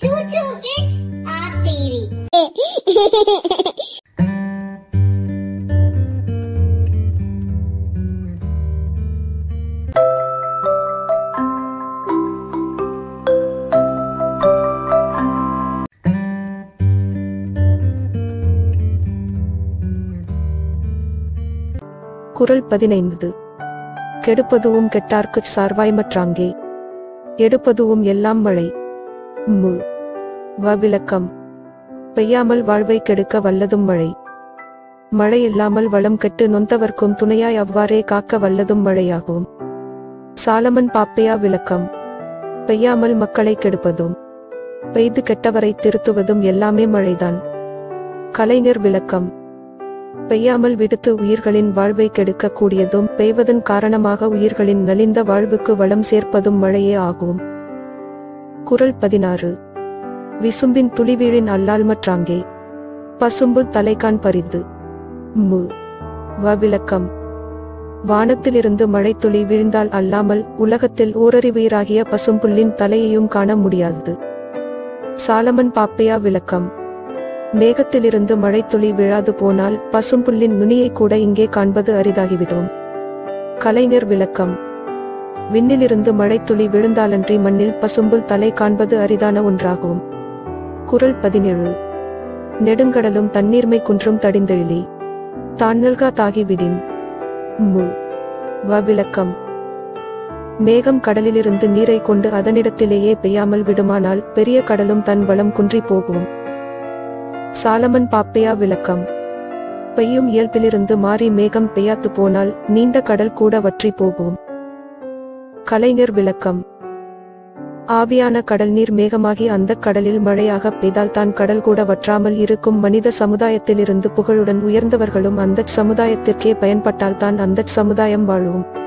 Choo Choo Kids RTV. குறள் பதினைந்து கெடுப்பதுவும் கெட்டார்க்குச் சார்வாய்மற்றாங்கே எடுப்பதுவும் எல்லாம் மழை மு வ விளக்கம் பெய்யாமல் வாழ்வை கெடுக்க வல்லதும் மழை மழை இல்லாமல் வளம் கெட்டு நொந்தவர்க்கும் துணையாய் அவ்வாறே காக்க வல்லதும் மழையாகும் சாலமன் பாப்பையா விளக்கம் பெய்யாமல் மக்களை கெடுப்பதும் பெய்து கெட்டவரை திருத்துவதும் எல்லாமே மழைதான் கலைஞர் விளக்கம் பெய்யாமல் விடுத்து உயிர்களின் வாழ்வை கெடுக்கக் கூடியதும் பெய்வதன் காரணமாக உயிர்களின் நலிந்த வாழ்வுக்கு வளம் சேர்ப்பதும் மழையே ஆகும் குறள் பதினாறு விசும்பின் துளிவீழின் அல்லால்மற்றாங்கே பசும்பு தலைகான் பரிது மு வ விளக்கம் வானத்திலிருந்து மழைத்துளி விழுந்தால் அல்லாமல் உலகத்தில் ஓரறிவுயிராகிய பசும்புல்லின் தலையையும் காண முடியாது சாலமன் பாப்பையா விளக்கம் மேகத்திலிருந்து மழைத்துளி விழாது போனால் பசும்புல்லின் நுனியை கூட இங்கே காண்பது அரிதாகிவிடும் கலைஞர் விளக்கம் விண்ணிலிருந்து மழைத்துளி விழுந்தாலன்றி மண்ணில் பசும்புல் தலை காண்பது அரிதான ஒன்றாகும் குறள் பதினேழு நெடுங்கடலும் தண்ணீர்மை குன்றும் தடிந்தெழிலி தான் நல்கா தாகிவிடின் மு வ விளக்கம் மேகம் கடலிலிருந்து நீரை கொண்டு அதனிடத்திலேயே பெய்யாமல் விடுமானால் பெரிய கடலும் தன் வளம் குன்றி போகும் சாலமன் பாப்பையா விளக்கம் பெய்யும் இயல்பிலிருந்து மாறி மேகம் பெய்யாத்து போனால் நீண்ட கடல் கூட வற்றி போகும் கலைஞர் விளக்கம் ஆவியான கடல் நீர் மேகமாகி அந்த கடலில் மழையாக பெய்தால் தான் கடல் கூட வற்றாமல் இருக்கும் மனித சமுதாயத்திலிருந்து புகழுடன் உயர்ந்தவர்களும் அந்த சமுதாயத்திற்கே பயன்பட்டால் தான் அந்த சமுதாயம் வாழும்